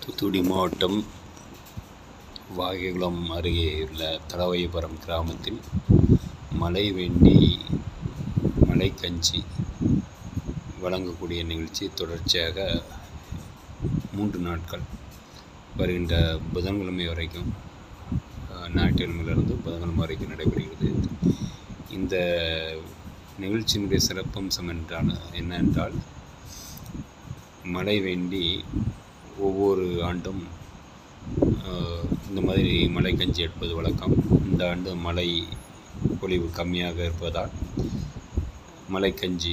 தூத்துக்குடி மாவட்டம் வாகைகுளம் அருகே உள்ள தலவாயிபுரம் கிராமத்தில் மழை வேண்டி மழை கஞ்சி வழங்கக்கூடிய நிகழ்ச்சி தொடர்ச்சியாக மூன்று நாட்கள் வருகின்ற புதன்கிழமை வரைக்கும் அஹ், ஞாயிற்றுக்கிழமையிலிருந்து புதன்கிழமை வரைக்கும் நடைபெறுகிறது இந்த நிகழ்ச்சியினுடைய சிறப்பம்சம் என்றால் என்னென்றால் மழை வேண்டி ஒவ்வொரு ஆண்டும் ஆஹ், இந்த மாதிரி மழை கஞ்சி எடுப்பது வழக்கம் இந்த ஆண்டு மழை பொழிவு கம்மியாக இருப்பதால் மழை கஞ்சி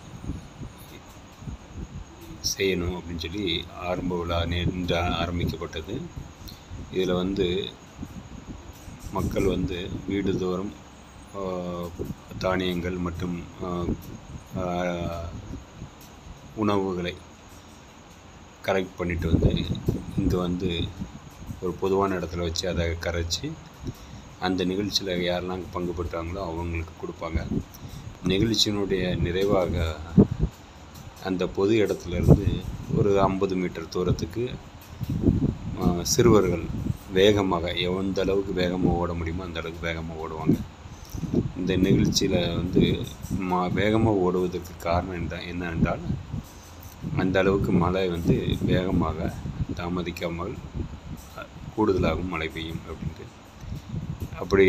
செய்யணும் அப்படின்னு சொல்லி ஆரம்ப விழா நேற்று ஆரம்பிக்கப்பட்டது இதில் வந்து மக்கள் வந்து வீடுதோறும் ஆஹ், தானியங்கள் மற்றும் ஆஹ், ஆஹ், உணவுகளை கலெக்ட் பண்ணிட்டு வந்து இங்கே வந்து ஒரு பொதுவான இடத்துல வச்சு அதை கரைச்சி அந்த நிகழ்ச்சியில் யாரெல்லாம் பங்கு பெற்றாங்களோ அவங்களுக்கு கொடுப்பாங்க நிகழ்ச்சியினுடைய நிறைவாக அந்த பொது இடத்துல இருந்து ஒரு ஐம்பது மீட்டர் தூரத்துக்கு ஆ, சிறுவர்கள் வேகமாக எந்த அளவுக்கு வேகமாக ஓட முடியுமோ அந்த அளவுக்கு வேகமாக ஓடுவாங்க இந்த நிகழ்ச்சியில் வந்து மா வேகமாக ஓடுவதற்கு காரணம் என்ன என்னவென்றால் அந்த அளவுக்கு மழை வந்து வேகமாக தாமதிக்காமல் அ, கூடுதலாகவும் மழை பெய்யும் அப்படின்ட்டு அப்படி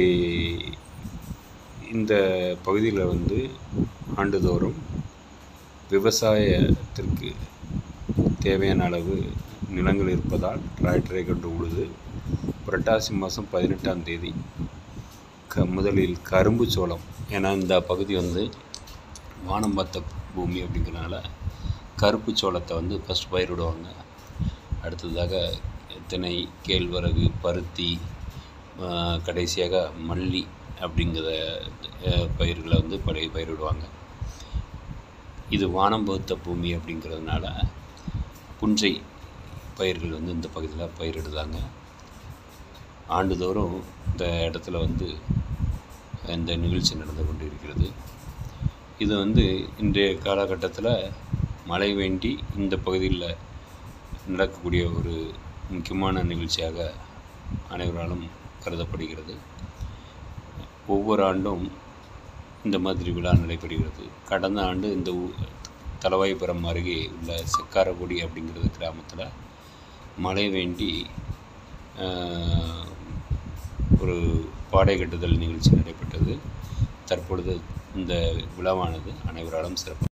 இந்த பகுதியில் வந்து ஆண்டுதோறும் விவசாயத்திற்கு தேவையான அளவு நிலங்கள் இருப்பதால் டிராக்டரை கொண்டு உழுது புரட்டாசி மாதம் பதினெட்டாம் தேதி க முதலில் கரும்பு சோளம் ஏன்னா இந்த பகுதி வந்து வானம் பார்த்த பூமி அப்படிங்கிறனால கருப்பு சோளத்தை வந்து ஃபஸ்ட் பயிரிடுவாங்க அடுத்ததாக திணை கேழ்வரகு பருத்தி ஆஹ், கடைசியாக மல்லி அப்படிங்கிற ஆஹ், பயிர்களை வந்து பழைய பயிரிடுவாங்க இது வானம் பார்த்த பூமி அப்படிங்கிறதுனால புஞ்சை பயிர்கள் வந்து இந்த பகுதியில் பயிரிடுதாங்க ஆண்டுதோறும் இந்த இடத்துல வந்து இந்த நிகழ்ச்சி நடந்து கொண்டு இருக்கிறது இது வந்து இன்றைய காலகட்டத்தில் மழை வேண்டி இந்த பகுதியில் நடக்கக்கூடிய ஒரு முக்கியமான நிகழ்ச்சியாக அனைவராலும் கருதப்படுகிறது ஒவ்வொரு ஆண்டும் இந்த மாதிரி விழா நடைபெறுகிறது கடந்த ஆண்டு இந்த ஊ- தலவாய்புரம் அருகே உள்ள செக்காரக்குடி அப்படிங்கிறது கிராமத்தில் மழை வேண்டி ஆஹ், ஒரு பாடை கட்டுதல் நிகழ்ச்சி நடைபெற்றது தற்பொழுது இந்த விழாவானது அனைவராலும் சிறப்பு